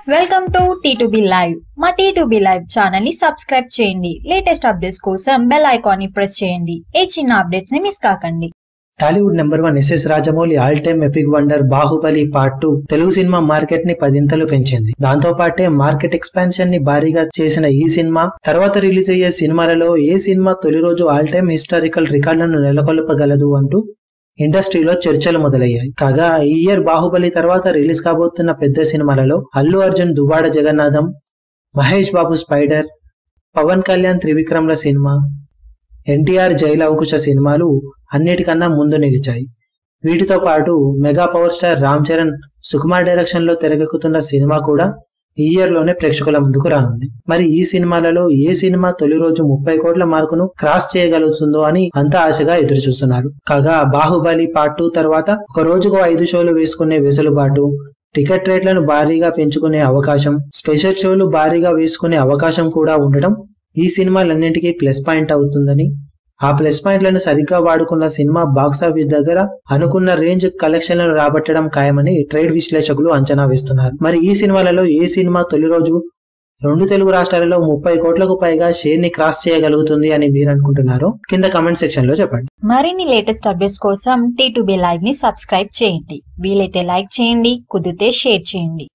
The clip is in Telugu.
వెల్కమ్ టు టీ లైవ్ మా టీ లైవ్ ఛానల్ ని సబ్స్క్రైబ్ చేయండి లేటెస్ట్ అప్డేట్స్ కోసం బెల్ ఐకాన్ ని ప్రెస్ చేయండి ఏ చిన్న అప్డేట్స్ ని మిస్ కాకండి Tollywood number one SS Rajamouli all time epic wonder Baahubali part two Telugu సినిమా మార్కెట్ ని పదింతలు పెంచింది దాంతో పాటే మార్కెట్ ఎక్స్పాన్షన్ ని భారీగా చేసిన ఈ సినిమా తర్వాత రిలీజ్ అయ్యే సినిమాలలో ఏ సినిమా తొలి రోజు ఆల్ టైమ్ హిస్టారికల్ రికార్డులను నెలకొల్పగలదు అంటూ ఇండస్ట్రీలో చర్చలు మొదలయ్యాయి కాగా ఈ ఇయర్ బాహుబలి తర్వాత రిలీజ్ కాబోతున్న పెద్ద సినిమాలలో అల్లు అర్జున్ దువ్వాడ జగన్నాథం మహేష్ బాబు స్పైడర్ పవన్ కళ్యాణ్ త్రివిక్రమ్ల సినిమా ఎన్టీఆర్ జైలు అవకుశ సినిమాలు అన్నిటికన్నా ముందు నిలిచాయి వీటితో పాటు mega power star Ram Charan Sukumar direction లో తెరకెక్కుతున్న సినిమా కూడా ఈ ఇయర్ లోనే ప్రేక్షకుల ముందుకు రానుంది మరి ఈ సినిమాలలో ఏ సినిమా తొలి రోజు ముప్పై కోట్ల మార్కును క్రాస్ చేయగలుగుతుందో అని అంతా ఆశగా ఎదురు చూస్తున్నారు కాగా బాహుబలి పార్ట్ టూ తర్వాత ఒక రోజుకు ఐదు షోలు వేసుకునే వెసులుబాటు టికెట్ రేట్లను భారీగా పెంచుకునే అవకాశం స్పెషల్ షోలు భారీగా వేసుకునే అవకాశం కూడా ఉండటం ఈ సినిమాలన్నింటికీ ప్లస్ పాయింట్ అవుతుందని ఆ ప్లస్ పాయింట్లను సరిగ్గా వాడుకున్న సినిమా బాక్సాఫీస్ దగ్గర అనుకున్న రేంజ్ కలెక్షన్లను రాబట్టడం ఖాయమని ట్రేడ్ విశ్లేషకులు అంచనా వేస్తున్నారు మరి ఈ సినిమాలలో ఏ సినిమా తొలి రోజు రెండు తెలుగు రాష్ట్రాలలో ముప్పై కోట్లకు పైగా షేర్ ని క్రాస్ చేయగలుగుతుంది అని మీరు అనుకుంటున్నారో కింద కమెంట్ సెక్షన్ లో చెప్పండి మరిన్ని లేటెస్ట్ అప్డేట్స్ కోసం టీ లైవ్ ని సబ్స్క్రైబ్ చేయండి వీలైతే లైక్ చేయండి కుదిరితే షేర్ చేయండి